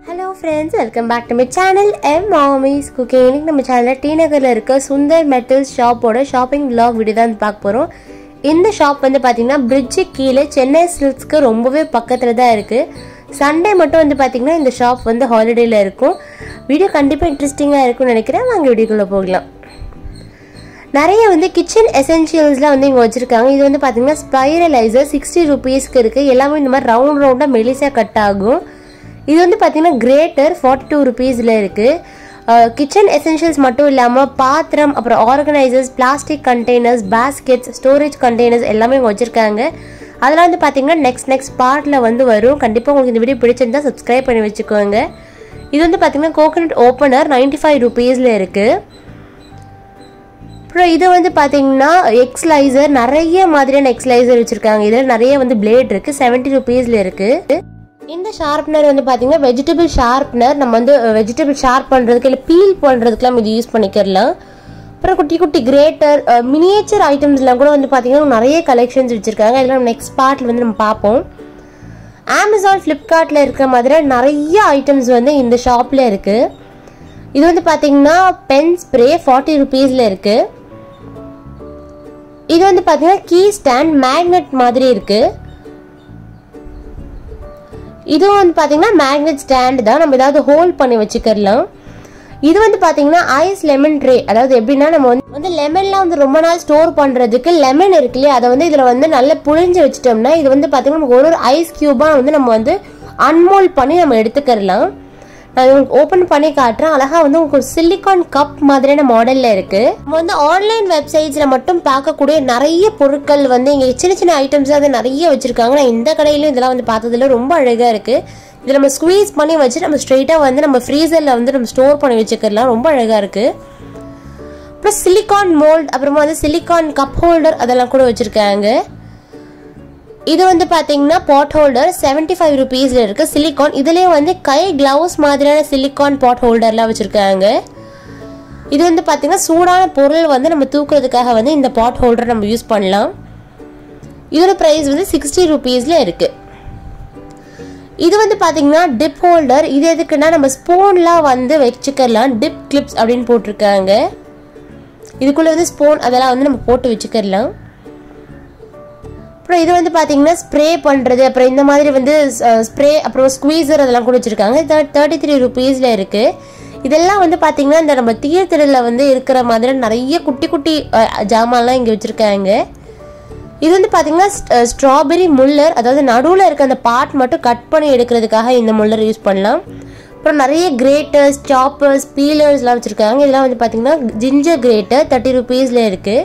hello friends welcome back to my channel M Mami's cooking இன்னைக்கு நம்ம சேனலில் டி நகரில் இருக்க சுந்தர் மெட்டல்ஸ் ஷாப்போட ஷாப்பிங் vlog வீடியோ தான் பார்க்க போகிறோம் இந்த ஷாப் வந்து பார்த்தீங்கன்னா பிரிட்ஜு கீழே சென்னை சில்க்ஸ்க்கு ரொம்பவே பக்கத்தில் தான் இருக்குது சண்டே மட்டும் வந்து பார்த்தீங்கன்னா இந்த ஷாப் வந்து ஹாலிடேயில் இருக்கும் வீடியோ கண்டிப்பாக இன்ட்ரெஸ்டிங்காக இருக்கும்னு நினைக்கிறேன் வாங்க வீடியோக்குள்ளே போகலாம் நிறைய வந்து கிச்சன் எசென்ஷியல்ஸ்லாம் வந்து இங்கே வச்சுருக்காங்க இது வந்து பார்த்தீங்கன்னா ஸ்பைரலைசர் சிக்ஸ்டி ருபீஸ்க்கு இருக்குது எல்லாமே இந்த மாதிரி ரவுண்ட் ரவுண்டாக மெலிசாக கட் ஆகும் இது வந்து பார்த்தீங்கன்னா கிரேட்டர் ஃபார்ட்டி டூ ருபீஸில் இருக்குது கிச்சன் எசென்ஷியல்ஸ் மட்டும் இல்லாமல் பாத்திரம் அப்புறம் organisers plastic containers baskets storage containers எல்லாமே இங்கே வச்சுருக்காங்க அதெல்லாம் வந்து பார்த்தீங்கன்னா நெக்ஸ்ட் நெக்ஸ்ட் பார்ட்டில் வந்து வரும் கண்டிப்பாக உங்களுக்கு இந்த வீடியோ பிடிச்சிருந்தா சப்ஸ்கிரைப் பண்ணி வச்சுக்கோங்க இது வந்து பார்த்தீங்கன்னா கோகனட் ஓப்பனர் நைன்டி ஃபைவ் ருபீஸில் இருக்குது அப்புறம் இது வந்து பார்த்தீங்கன்னா எக்ஸ்லைசர் நிறைய மாதிரியான எக்ஸ்லைசர் வச்சுருக்காங்க இதில் நிறைய வந்து பிளேட் இருக்குது செவன்ட்டி ருபீஸில் இருக்குது இந்த ஷார்ப்னர் வந்து பார்த்தீங்கன்னா வெஜிடபிள் ஷார்ப்னர் நம்ம வந்து வெஜிடபிள் ஷார்ப் பண்ணுறதுக்கு இல்லை பீல் பண்ணுறதுக்குலாம் இது யூஸ் பண்ணிக்கிறலாம் அப்புறம் குட்டி குட்டி கிரேட்டர் மினியேச்சர் ஐட்டம்ஸ்லாம் கூட வந்து பார்த்தீங்கன்னா நிறைய கலெக்ஷன்ஸ் வச்சுருக்காங்க இதெல்லாம் நெக்ஸ்ட் பார்ட்டில் வந்து நம்ம பார்ப்போம் அமேசான் ஃப்ளிப்கார்ட்டில் இருக்கிற மாதிரி நிறைய ஐட்டம்ஸ் வந்து இந்த ஷாப்பில் இருக்குது இது வந்து பார்த்தீங்கன்னா பென் ஸ்ப்ரே ஃபார்ட்டி ருபீஸில் இருக்குது இது வந்து பார்த்தீங்கன்னா கீ ஸ்டாண்ட் மேக்னெட் மாதிரி இருக்குது இதுவும் வந்து பார்த்தீங்கன்னா மேக்னெட் ஸ்டாண்ட் தான் நம்ம ஏதாவது ஹோல்ட் பண்ணி வச்சுக்கலாம் இது வந்து பார்த்தீங்கன்னா ஐஸ் லெமன் ட்ரே அதாவது எப்படின்னா நம்ம வந்து வந்து லெமன்லாம் வந்து ரொம்ப நாள் ஸ்டோர் பண்ணுறதுக்கு லெமன் இருக்கு இல்லையா அதை வந்து இதில் வந்து நல்லா புழிஞ்சு வச்சிட்டோம்னா இது வந்து பார்த்தீங்கன்னா நமக்கு ஒரு ஒரு ஐஸ் க்யூபாக வந்து நம்ம வந்து அன்மோல்ட் பண்ணி நம்ம எடுத்துக்கிறலாம் நான் உங்களுக்கு ஓப்பன் பண்ணி காட்டுறேன் அழகா வந்து உங்களுக்கு ஒரு சிலிகான் கப் மாதிரியான மாடல்ல இருக்கு நம்ம வந்து ஆன்லைன் வெப்சைட்ஸ்ல மட்டும் பார்க்கக்கூடிய நிறைய பொருட்கள் வந்து இங்க சின்ன சின்ன ஐட்டம்ஸ் வந்து நிறைய வச்சிருக்காங்க நான் இந்த கடையிலும் இதெல்லாம் வந்து பார்த்ததுல ரொம்ப அழகா இருக்கு இது நம்ம ஸ்குவீஸ் பண்ணி வச்சு நம்ம ஸ்ட்ரெயிட்டா வந்து நம்ம ஃப்ரீசர்ல வந்து நம்ம ஸ்டோர் பண்ணி வச்சுக்கலாம் ரொம்ப அழகா இருக்கு அப்புறம் சிலிகான் மோல்ட் அப்புறமா வந்து சிலிகான் கப் ஹோல்டர் அதெல்லாம் கூட வச்சிருக்காங்க இது வந்து பார்த்தீங்கன்னா பாட் ஹோல்டர் செவன்ட்டி ஃபைவ் ருபீஸில் இருக்குது சிலிகான் இதுலேயே வந்து கை கிளவுஸ் மாதிரியான சிலிகான் பாட் ஹோல்டர்லாம் வச்சுருக்காங்க இது வந்து பார்த்தீங்கன்னா சூடான பொருள் வந்து நம்ம தூக்குறதுக்காக வந்து இந்த பாட் ஹோல்டர் நம்ம யூஸ் பண்ணலாம் இதோட ப்ரைஸ் வந்து சிக்ஸ்டி ருபீஸில் இருக்குது இது வந்து பார்த்தீங்கன்னா டிப் ஹோல்டர் இது எதுக்குன்னா நம்ம ஸ்பூன்லாம் வந்து வச்சுக்கலாம் டிப் கிளிப்ஸ் அப்படின்னு போட்டிருக்காங்க இதுக்குள்ளே வந்து ஸ்பூன் அதெல்லாம் வந்து நம்ம போட்டு வச்சுக்கலாம் அப்புறம் இது வந்து பார்த்தீங்கன்னா ஸ்ப்ரே பண்ணுறது அப்புறம் இந்த மாதிரி வந்து ஸ்ப்ரே அப்புறம் ஸ்குவீசர் அதெல்லாம் கூட வச்சுருக்காங்க தேர்ட்டி த்ரீ ருபீஸில் இருக்குது இதெல்லாம் வந்து பார்த்தீங்கன்னா இந்த நம்ம தியேட்டரில் வந்து இருக்கிற மாதிரி நிறைய குட்டி குட்டி ஜாமான்லாம் இங்கே வச்சுருக்காங்க இது வந்து பார்த்தீங்கன்னா ஸ்ட்ராபெரி முல்லர் அதாவது நடுவில் இருக்க அந்த பார்ட் மட்டும் கட் பண்ணி எடுக்கிறதுக்காக இந்த முல்லர் யூஸ் பண்ணலாம் அப்புறம் நிறைய கிரேட்டர்ஸ் சாப்பர்ஸ் பீலர்ஸ்லாம் வச்சுருக்காங்க இதெல்லாம் வந்து பார்த்தீங்கன்னா ஜிஞ்சர் கிரேட்டர் தேர்ட்டி ருபீஸில் இருக்குது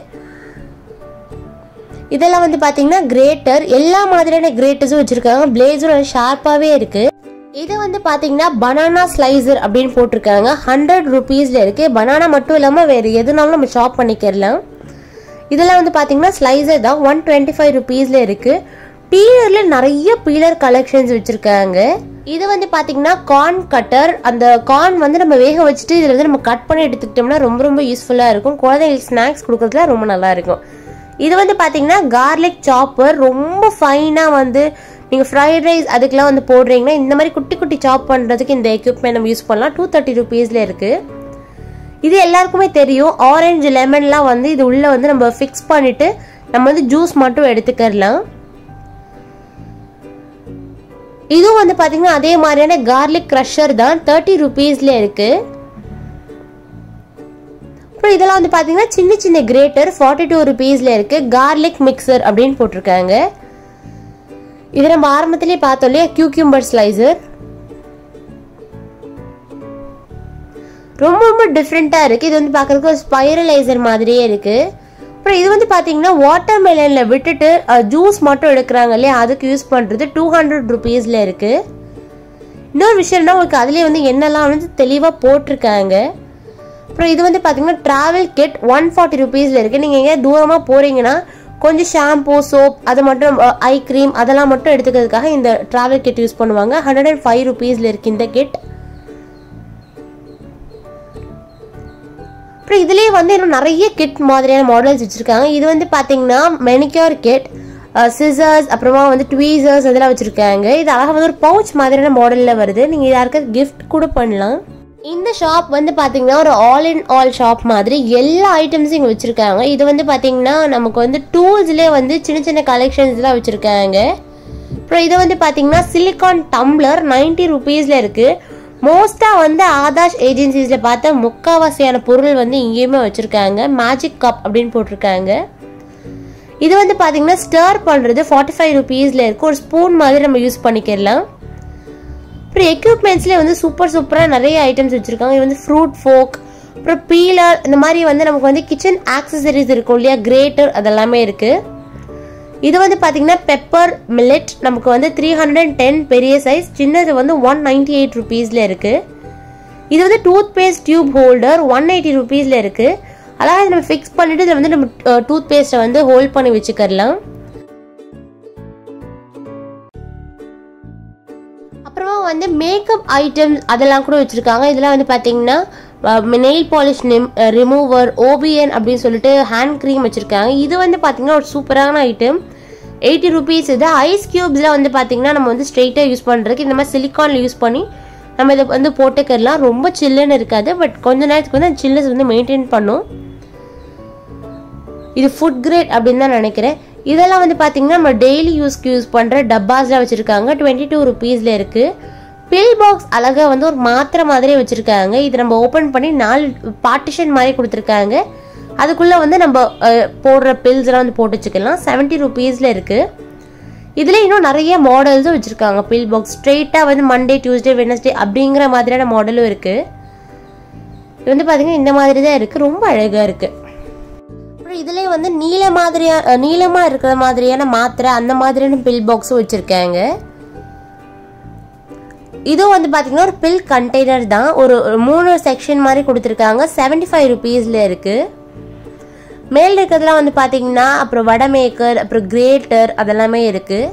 இதெல்லாம் வந்து பார்த்தீங்கன்னா கிரேட்டர் எல்லா மாதிரியான கிரேட்டர்ஸும் வச்சுருக்காங்க பிளேஸும் நல்லா ஷார்ப்பாகவே இருக்குது இது வந்து பார்த்தீங்கன்னா பனானா ஸ்லைசர் அப்படின்னு போட்டிருக்காங்க ஹண்ட்ரட் ருபீஸில் இருக்குது பனானா மட்டும் இல்லாமல் வேறு எதுனாலும் நம்ம ஷாப் பண்ணிக்கிறலாம் இதெல்லாம் வந்து பார்த்தீங்கன்னா ஸ்லைசர் தான் ஒன் டுவெண்ட்டி ஃபைவ் ருபீஸில் இருக்குது பீலரில் நிறைய பீலர் கலெக்ஷன்ஸ் வச்சுருக்காங்க இது வந்து பார்த்தீங்கன்னா கார்ன் கட்டர் அந்த கார்ன் வந்து நம்ம வேக வச்சுட்டு இதில் வந்து நம்ம கட் பண்ணி எடுத்துக்கிட்டோம்னா ரொம்ப ரொம்ப யூஸ்ஃபுல்லாக இருக்கும் குழந்தைங்களுக்கு ஸ்நாக்ஸ் கொடுக்குறதுல ரொம்ப நல்லா இருக்கும் இது வந்து பார்த்தீங்கன்னா கார்லிக் சாப்பர் ரொம்ப ஃபைனாக வந்து நீங்கள் ஃப்ரைட் ரைஸ் அதுக்கெலாம் வந்து போடுறீங்கன்னா இந்த மாதிரி குட்டி குட்டி சாப் பண்ணுறதுக்கு இந்த எக்யூப்மெண்ட் நம்ம யூஸ் பண்ணலாம் டூ தேர்ட்டி ருபீஸில் இருக்குது இது எல்லாருக்குமே தெரியும் ஆரஞ்சு லெமன்லாம் வந்து இது உள்ளே வந்து நம்ம ஃபிக்ஸ் பண்ணிவிட்டு நம்ம வந்து ஜூஸ் மட்டும் எடுத்துக்கலாம் இதுவும் வந்து பார்த்தீங்கன்னா அதே மாதிரியான கார்லிக் க்ரஷர் தான் தேர்ட்டி ருபீஸில் இருக்குது அப்புறம் இதெல்லாம் வந்து பார்த்தீங்கன்னா சின்ன சின்ன கிரேட்டர் ஃபார்ட்டி டூ ருபீஸில் இருக்குது கார்லிக் மிக்சர் அப்படின்னு போட்டிருக்காங்க இது நம்ம ஆரம்பத்திலே பார்த்தோம் இல்லையா கியூக்யூம்பர் ஸ்லைசர் ரொம்ப ரொம்ப டிஃப்ரெண்ட்டாக இருக்குது இது வந்து பார்க்குறதுக்கு ஒரு ஸ்பைரலைசர் மாதிரியே இருக்குது அப்புறம் இது வந்து பார்த்தீங்கன்னா வாட்டர் மெலனில் விட்டுட்டு ஜூஸ் மட்டும் எடுக்கிறாங்க இல்லையா அதுக்கு யூஸ் பண்ணுறது டூ ஹண்ட்ரட் ருபீஸில் இருக்குது இன்னொரு விஷயம்னா உங்களுக்கு அதுலேயே வந்து என்னெல்லாம் வந்து தெளிவாக போட்டிருக்காங்க அப்புறம் இது வந்து பார்த்தீங்கன்னா ட்ராவல் கிட் ஒன் ஃபார்ட்டி ருபீஸில் இருக்குது நீங்கள் எங்கேயா தூரமாக போகிறீங்கன்னா கொஞ்சம் ஷாம்பூ சோப் அது மட்டும் ஐ க்ரீம் அதெல்லாம் மட்டும் எடுத்துக்கிறதுக்காக இந்த ட்ராவல் கிட் யூஸ் பண்ணுவாங்க ஹண்ட்ரட் அண்ட் ஃபைவ் ருபீஸில் இருக்குது இந்த கிட் அப்புறம் இதுலேயே வந்து இன்னும் நிறைய கிட் மாதிரியான மாடல்ஸ் வச்சுருக்காங்க இது வந்து பார்த்தீங்கன்னா மெனிக்யூர் கிட் சிசர்ஸ் அப்புறமா வந்து ட்வீசர்ஸ் அதெல்லாம் வச்சுருக்காங்க இது அழகாக வந்து ஒரு பவுச் மாதிரியான மாடலில் வருது நீங்கள் யாருக்காவது கிஃப்ட் கூட பண்ணலாம் இந்த ஷாப் வந்து பார்த்தீங்கன்னா ஒரு ஆல் இன் ஆல் ஷாப் மாதிரி எல்லா ஐட்டம்ஸும் இங்கே வச்சுருக்காங்க இது வந்து பார்த்தீங்கன்னா நமக்கு வந்து டூல்ஸ்லேயே வந்து சின்ன சின்ன கலெக்ஷன்ஸ்லாம் வச்சுருக்காங்க அப்புறம் இது வந்து பார்த்தீங்கன்னா சிலிகான் டம்ளர் நைன்ட்டி ருபீஸில் இருக்குது மோஸ்ட்டாக வந்து ஆதாஷ் ஏஜென்சிஸில் பார்த்த முக்காவாசியான பொருள் வந்து இங்கேயுமே வச்சுருக்காங்க மேஜிக் கப் அப்படின்னு போட்டிருக்காங்க இது வந்து பார்த்தீங்கன்னா ஸ்டர் பண்ணுறது ஃபார்ட்டி ஃபைவ் ருபீஸில் இருக்கும் ஒரு ஸ்பூன் மாதிரி நம்ம யூஸ் பண்ணிக்கலாம் அப்புறம் எக்யூப்மெண்ட்ஸ்லேயே வந்து சூப்பர் சூப்பராக நிறைய ஐட்டம்ஸ் வச்சுருக்காங்க இது வந்து ஃப்ரூட் ஃபோக் அப்புறம் பீலர் இந்த மாதிரி வந்து நமக்கு வந்து கிச்சன் ஆக்சசரிஸ் இருக்கும் இல்லையா கிரேட்டர் அதெல்லாமே இருக்குது இது வந்து பார்த்தீங்கன்னா பெப்பர் மில்லட் நமக்கு வந்து த்ரீ ஹண்ட்ரட் அண்ட் டென் பெரிய சைஸ் சின்னது வந்து ஒன் நைன்டி எயிட் ருபீஸில் இருக்குது இது வந்து tooth paste tube holder one eighty ருபீஸில் இருக்குது அதாவது நம்ம ஃபிக்ஸ் பண்ணிட்டு இதில் வந்து நம்ம டூத் பேஸ்ட்டை வந்து ஹோல்ட் பண்ணி வச்சுக்கலாம் அப்புறமா வந்து மேக்கப் ஐட்டம்ஸ் அதெல்லாம் கூட வச்சுருக்காங்க இதெல்லாம் வந்து பார்த்தீங்கன்னா நெயில் பாலிஷ் ரிமூவர் ஓபிஎன் அப்படின்னு சொல்லிட்டு ஹேண்ட் க்ரீம் வச்சுருக்காங்க இது வந்து பார்த்தீங்கன்னா ஒரு சூப்பரான ஐட்டம் எயிட்டி ருபீஸ் இது ஐஸ் க்யூப்ஸில் வந்து பார்த்தீங்கன்னா நம்ம வந்து ஸ்ட்ரெயிட்டாக யூஸ் பண்ணுறதுக்கு இந்த மாதிரி சிலிக்கானில் யூஸ் பண்ணி நம்ம இதை வந்து போட்டுக்கலாம் ரொம்ப சில்லுன்னு இருக்காது பட் கொஞ்ச நேரத்துக்கு வந்து அந்த சில்னஸ் வந்து மெயின்டைன் பண்ணும் இது ஃபுட் கிரேட் அப்படின்னு தான் நினைக்கிறேன் இதெல்லாம் வந்து பார்த்தீங்கன்னா நம்ம டெய்லி யூஸ்க்கு யூஸ் பண்ணுற டப்பாஸ்லாம் வச்சுருக்காங்க டுவெண்ட்டி டூ ருபீஸில் இருக்குது பில் பாக்ஸ் அழகாக வந்து ஒரு மாத்திரை மாதிரியே வச்சுருக்காங்க இது நம்ம ஓப்பன் பண்ணி நாலு பார்ட்டிஷன் மாதிரி கொடுத்துருக்காங்க அதுக்குள்ளே வந்து நம்ம போடுற பில்ஸ் எல்லாம் வந்து போட்டு வச்சுக்கலாம் செவன்ட்டி ருபீஸில் இருக்குது இதில் இன்னும் நிறைய மாடல்ஸும் வச்சுருக்காங்க பில் பாக்ஸ் ஸ்ட்ரெயிட்டாக வந்து மண்டே டியூஸ்டே வெனஸ்டே அப்படிங்கிற மாதிரியான மாடலும் இருக்குது இது வந்து பார்த்தீங்கன்னா இந்த மாதிரி தான் இருக்குது ரொம்ப அழகாக இருக்குது அப்புறம் இதுலேயே வந்து நீல மாதிரியா நீளமாக இருக்கிற மாதிரியான மாத்திரை அந்த மாதிரியான பில் பாக்ஸும் வச்சுருக்காங்க இதுவும் வந்து பார்த்தீங்கன்னா ஒரு பில் கண்டெய்னர் தான் ஒரு மூணு செக்ஷன் மாதிரி கொடுத்துருக்காங்க செவன்டி ஃபைவ் ருபீஸில் இருக்குது மேல் இருக்கிறதுலாம் வந்து பார்த்தீங்கன்னா அப்புறம் வடை மேக்கர் அப்புறம் கிரேட்டர் அதெல்லாமே இருக்குது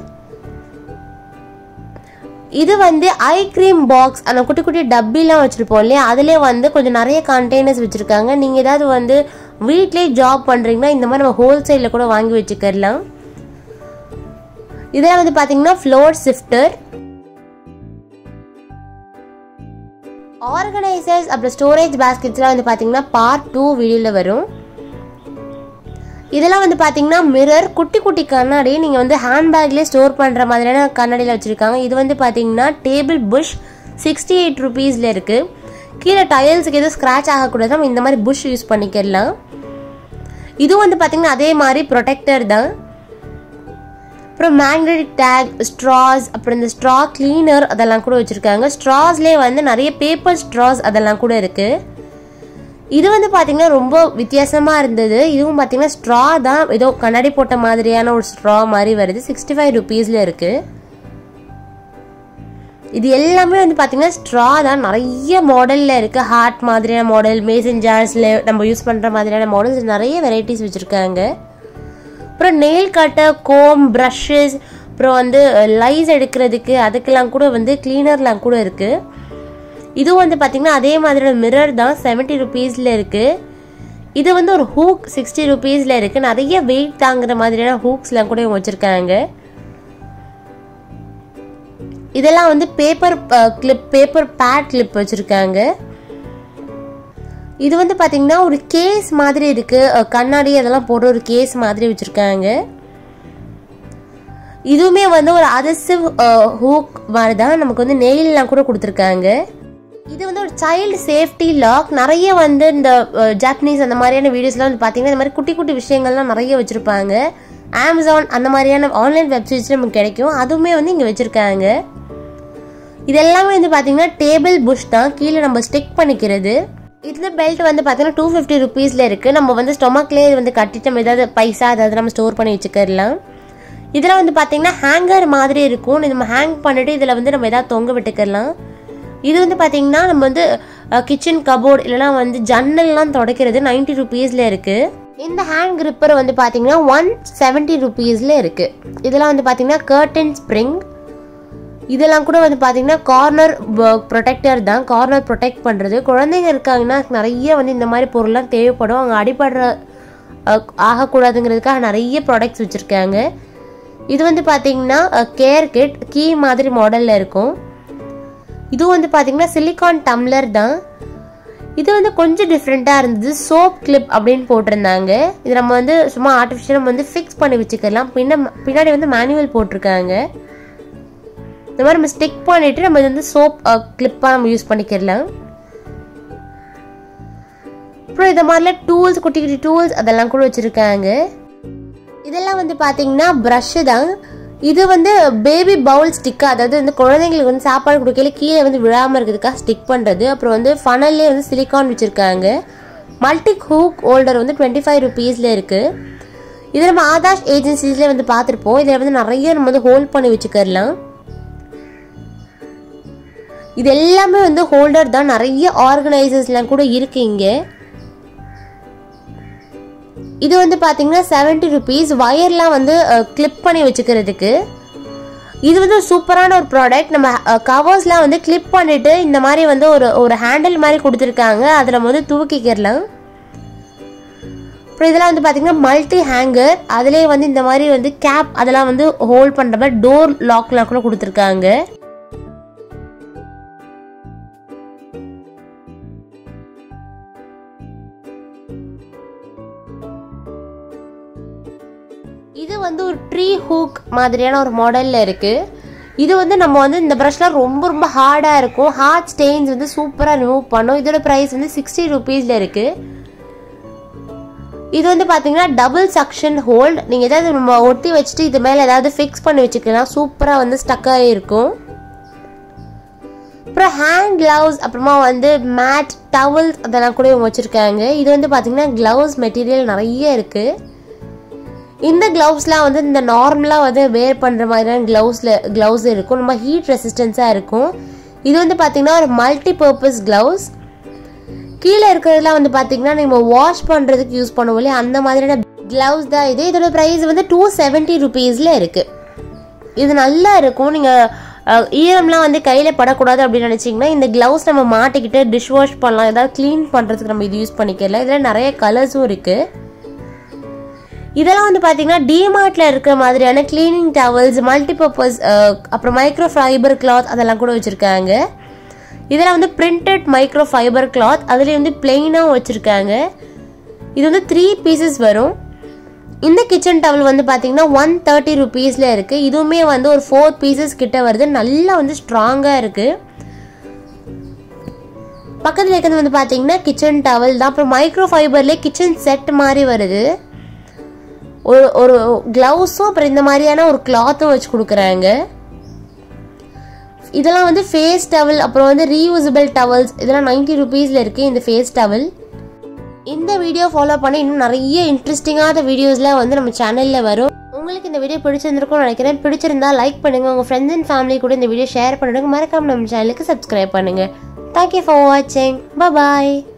இது வந்து ஐ க்ரீம் பாக்ஸ் அந்த குட்டி குட்டி டப்பிலாம் வச்சுருப்போம் இல்லையா அதிலே வந்து கொஞ்சம் நிறைய கண்டெய்னர்ஸ் வச்சுருக்காங்க நீங்கள் ஏதாவது வந்து வீட்லேயே ஜாப் பண்ணுறீங்கன்னா இந்த மாதிரி நம்ம ஹோல்சேலில் கூட வாங்கி வச்சுக்கலாம் இதெல்லாம் வந்து பார்த்தீங்கன்னா ஃப்ளோர் சிஃப்டர் ஆர்கனைசர்ஸ் அப்புறம் ஸ்டோரேஜ் பேஸ்கெட்ஸ்லாம் வந்து பார்த்தீங்கன்னா பார்ட் டூ வீடியோவில் வரும் இதெல்லாம் வந்து பார்த்தீங்கன்னா மிரர் குட்டி குட்டி கண்ணாடி நீங்கள் வந்து ஹேண்ட்பேக்லேயே ஸ்டோர் பண்ணுற மாதிரியான கண்ணாடியில் வச்சுருக்காங்க இது வந்து பார்த்தீங்கன்னா டேபிள் புஷ் சிக்ஸ்டி எயிட் ருபீஸில் இருக்குது கீழே டயல்ஸுக்கு எதுவும் ஸ்க்ராச் ஆகக்கூடாது நம்ம இந்த மாதிரி புஷ் யூஸ் பண்ணிக்கலாம் இதுவும் வந்து பார்த்தீங்கன்னா அதே மாதிரி ப்ரொடெக்டர் தான் அப்புறம் மேக்னெட்டிக் டேக் ஸ்ட்ராஸ் அப்புறம் இந்த ஸ்ட்ரா கிளீனர் அதெல்லாம் கூட வச்சுருக்காங்க ஸ்ட்ராஸ்லேயே வந்து நிறைய பேப்பர் ஸ்ட்ராஸ் அதெல்லாம் கூட இருக்குது இது வந்து பார்த்தீங்கன்னா ரொம்ப வித்தியாசமாக இருந்தது இதுவும் பார்த்தீங்கன்னா ஸ்ட்ரா தான் ஏதோ கண்ணாடி போட்ட மாதிரியான ஒரு ஸ்ட்ரா மாதிரி வருது சிக்ஸ்டி ஃபைவ் ருபீஸில் இருக்குது இது எல்லாமே வந்து பார்த்தீங்கன்னா ஸ்ட்ரா தான் நிறைய மாடலில் இருக்குது ஹார்ட் மாதிரியான மாடல் மேசன் ஜார்ஸில் நம்ம யூஸ் பண்ணுற மாதிரியான மாடல்ஸ் நிறைய வெரைட்டிஸ் வச்சுருக்காங்க அப்புறம் நெயில் கட்டர் கோம் ப்ரஷஸ் அப்புறம் வந்து லைஸ் எடுக்கிறதுக்கு அதுக்கெல்லாம் கூட வந்து க்ளீனர்லாம் கூட இருக்குது இதுவும் வந்து பார்த்திங்கன்னா அதே மாதிரியான மிரர் தான் செவன்ட்டி ருபீஸில் இருக்குது இது வந்து ஒரு ஹூக் சிக்ஸ்டி ருபீஸில் இருக்குது நிறைய வெயிட் தாங்குற மாதிரியான ஹூக்ஸ்லாம் கூட இவங்க வச்சுருக்காங்க இதெல்லாம் வந்து paper clip paper pad clip வச்சுருக்காங்க இது வந்து பார்த்தீங்கன்னா ஒரு கேஸ் மாதிரி இருக்குது கண்ணாடி அதெல்லாம் போடுற ஒரு கேஸ் மாதிரி வச்சுருக்காங்க இதுவுமே வந்து ஒரு அதசிவ் ஹூக் மாதிரி தான் நமக்கு வந்து நெயிலெலாம் கூட கொடுத்துருக்காங்க இது வந்து ஒரு சைல்டு சேஃப்டி லாக் நிறைய வந்து இந்த ஜாப்பனீஸ் அந்த மாதிரியான வீடியோஸ்லாம் வந்து பார்த்தீங்கன்னா இந்த மாதிரி குட்டி குட்டி விஷயங்கள்லாம் நிறைய வச்சுருப்பாங்க அமேசான் அந்த மாதிரியான ஆன்லைன் வெப்சைட்ஸில் நமக்கு கிடைக்கும் அதுவுமே வந்து இங்கே வச்சுருக்காங்க இதெல்லாமே வந்து பார்த்தீங்கன்னா டேபிள் புஷ் தான் கீழே நம்ம ஸ்டிக் பண்ணிக்கிறது இந்த பெல்ட் வந்து பார்த்தீங்கன்னா டூ ஃபிஃப்டி ருபீஸில் இருக்குது நம்ம வந்து ஸ்டொமக்லேயே வந்து கட்டிட்டு நம்ம ஏதாவது பைசா ஏதாவது நம்ம ஸ்டோர் பண்ணி வச்சுக்கலாம் இதெல்லாம் வந்து பார்த்தீங்கன்னா ஹேங்கர் மாதிரி இருக்கும் நம்ம ஹேங் பண்ணிட்டு இதில் வந்து நம்ம ஏதாவது தொங்க விட்டுக்கலாம் இது வந்து பார்த்தீங்கன்னா நம்ம வந்து கிச்சன் கபோர்ட் இல்லைனா வந்து ஜன்னல்லாம் துடைக்கிறது நைன்ட்டி ருபீஸில் இருக்குது இந்த ஹேண்ட் கிரிப்பர் வந்து பார்த்தீங்கன்னா ஒன் செவன்ட்டி ருபீஸில் இருக்குது இதெல்லாம் வந்து பார்த்தீங்கன்னா கர்டன் ஸ்ப்ரிங் இதெல்லாம் கூட வந்து பார்த்தீங்கன்னா கார்னர் ப்ரொடெக்டர் தான் கார்னர் ப்ரொடெக்ட் பண்ணுறது குழந்தைங்க இருக்காங்கன்னா நிறைய வந்து இந்த மாதிரி பொருள்லாம் தேவைப்படும் அவங்க அடிபடுற ஆகக்கூடாதுங்கிறதுக்காக நிறைய ப்ராடக்ட்ஸ் வச்சுருக்காங்க இது வந்து பார்த்தீங்கன்னா கேர் கிட் கீ மாதிரி மாடலில் இருக்கும் இது வந்து பார்த்தீங்கன்னா சிலிகான் டம்ளர் தான் இது வந்து கொஞ்சம் டிஃப்ரெண்ட்டாக இருந்தது சோப் கிளிப் அப்படின்னு போட்டிருந்தாங்க இது நம்ம வந்து சும்மா ஆர்டிஃபிஷியல் நம்ம வந்து ஃபிக்ஸ் பண்ணி வச்சுக்கலாம் பின்ன பின்னாடி வந்து மேனுவல் போட்டிருக்காங்க இந்த மாதிரி நம்ம ஸ்டிக் பண்ணிட்டு நம்ம இது வந்து சோப் கிளிப்பாக நம்ம யூஸ் பண்ணிக்கலாம் அப்புறம் இந்த மாதிரிலாம் டூல்ஸ் குட்டி குட்டி டூல்ஸ் அதெல்லாம் கூட வச்சுருக்காங்க இதெல்லாம் வந்து பார்த்தீங்கன்னா ப்ரஷ்ஷு தான் இது வந்து பேபி பவுல் ஸ்டிக்கு அதாவது வந்து குழந்தைங்களுக்கு வந்து சாப்பாடு கொடுக்கல கீழே வந்து விழாமல் இருக்கிறதுக்காக ஸ்டிக் பண்ணுறது அப்புறம் வந்து ஃபனல்லே வந்து சிலிக்கான் வச்சுருக்காங்க மல்டி ஹூக் ஹோல்டர் வந்து டுவெண்ட்டி ஃபைவ் ருபீஸில் இருக்குது இது நம்ம ஆதாஷ் ஏஜென்சிஸ்லேயே வந்து பார்த்துருப்போம் இதில் வந்து நிறைய நம்ம வந்து ஹோல்ட் பண்ணி வச்சுக்கலாம் இது எல்லாமே வந்து ஹோல்டர் தான் நிறைய ஆர்கனைசர்ஸ்லாம் கூட இருக்கு இங்கே இது வந்து பார்த்தீங்கன்னா செவன்ட்டி ருபீஸ் ஒயர்லாம் வந்து கிளிப் பண்ணி வச்சுக்கிறதுக்கு இது வந்து சூப்பரான ஒரு ப்ராடக்ட் நம்ம கவர்ஸ்லாம் வந்து கிளிப் பண்ணிட்டு இந்த மாதிரி வந்து ஒரு ஒரு ஹேண்டில் மாதிரி கொடுத்துருக்காங்க அதை நம்ம வந்து தூக்கிக்கிறலாம் அப்புறம் இதெல்லாம் வந்து பார்த்தீங்கன்னா மல்டி ஹேங்கர் அதுலேயே வந்து இந்த மாதிரி வந்து கேப் அதெல்லாம் வந்து ஹோல்ட் பண்ணுற மாதிரி டோர் லாக்லாம் கூட கொடுத்துருக்காங்க இது வந்து ஒரு ட்ரீ ஹூக் மாதிரியான ஒரு மாடலில் இருக்குது இது வந்து நம்ம வந்து இந்த ப்ரஷ்லாம் ரொம்ப ரொம்ப ஹார்டாக இருக்கும் ஹார்ட் ஸ்டெயின்ஸ் வந்து சூப்பராக ரிமூவ் பண்ணும் இதோட ப்ரைஸ் வந்து சிக்ஸ்டி ருபீஸில் இருக்குது இது வந்து பார்த்தீங்கன்னா டபுள் சக்ஷன் ஹோல்ட் நீங்கள் ஏதாவது நம்ம ஒட்டி வச்சுட்டு இது மேலே ஏதாவது ஃபிக்ஸ் பண்ணி வச்சுக்கலாம் சூப்பராக வந்து ஸ்டக் ஆகிருக்கும் அப்புறம் ஹேண்ட் க்ளவுஸ் அப்புறமா வந்து மேட் டவல்ஸ் அதெல்லாம் கூட இவங்க வச்சுருக்காங்க இது வந்து பார்த்தீங்கன்னா க்ளவுஸ் மெட்டீரியல் நிறைய இருக்குது இந்த க்ளவுஸ்லாம் வந்து இந்த நார்மலாக வந்து வேர் பண்ணுற மாதிரியான க்ளவுஸில் க்ளவுஸ் இருக்கும் ரொம்ப ஹீட் ரெசிஸ்டன்ஸாக இருக்கும் இது வந்து பார்த்தீங்கன்னா ஒரு மல்டி பர்பஸ் க்ளவுஸ் கீழே இருக்கிறதுலாம் வந்து பார்த்தீங்கன்னா நம்ம வாஷ் பண்ணுறதுக்கு யூஸ் பண்ணுவோம் இல்லையா அந்த மாதிரியான க்ளவுஸ் தான் இது இதோட ப்ரைஸ் வந்து டூ செவன்ட்டி ருபீஸில் இருக்குது இது நல்லா இருக்கும் நீங்கள் ஈரம்லாம் வந்து கையில் படக்கூடாது அப்படின்னு நினச்சிங்கன்னா இந்த க்ளவுஸ் நம்ம மாட்டிக்கிட்டு டிஷ் வாஷ் பண்ணலாம் ஏதாவது க்ளீன் பண்ணுறதுக்கு நம்ம இது யூஸ் பண்ணிக்கலாம் இதில் நிறைய கலர்ஸும் இருக்குது இதெல்லாம் வந்து பார்த்தீங்கன்னா டிமார்ட்ல இருக்கிற மாதிரியான கிளீனிங் டவல்ஸ் மல்டிபர்பஸ் அப்புறம் மைக்ரோ ஃபைபர் கிளாத் அதெல்லாம் கூட வச்சுருக்காங்க இதெல்லாம் வந்து பிரிண்டட் மைக்ரோ ஃபைபர் கிளாத் அதுலேயும் வந்து பிளெயினாகவும் வச்சுருக்காங்க இது வந்து த்ரீ பீசஸ் வரும் இந்த கிச்சன் டவல் வந்து பார்த்தீங்கன்னா ஒன் தேர்ட்டி ருபீஸில் இருக்குது இதுவுமே வந்து ஒரு ஃபோர் பீசஸ் கிட்ட வருது நல்லா வந்து ஸ்ட்ராங்காக இருக்குது பக்கத்தில் இருக்கிறது வந்து பார்த்தீங்கன்னா கிச்சன் டவல் தான் அப்புறம் மைக்ரோ ஃபைபர்லேயே கிச்சன் செட் மாதிரி வருது ஒரு ஒரு க்ளவுஸும் அப்புறம் இந்த மாதிரியான ஒரு கிளாத்தும் வச்சு கொடுக்குறாங்க இதெல்லாம் வந்து ஃபேஸ் டவல் அப்புறம் வந்து ரீயூசபிள் டவல்ஸ் இதெல்லாம் நைன்டி ருபீஸில் இருக்குது இந்த ஃபேஸ் டவல் இந்த வீடியோ ஃபாலோ பண்ணி இன்னும் நிறைய இன்ட்ரெஸ்டிங்கான வீடியோஸ்லாம் வந்து நம்ம சேனலில் வரும் உங்களுக்கு இந்த வீடியோ பிடிச்சிருந்திருக்கும்னு நினைக்கிறேன் பிடிச்சிருந்தா லைக் பண்ணுங்கள் உங்கள் ஃப்ரெண்ட்ஸ் அண்ட் ஃபேமிலி கூட இந்த வீடியோ ஷேர் பண்ணுங்க மறக்காம நம்ம சேனலுக்கு சப்ஸ்கிரைப் பண்ணுங்கள் தேங்க்யூ ஃபார் வாட்சிங் பாய்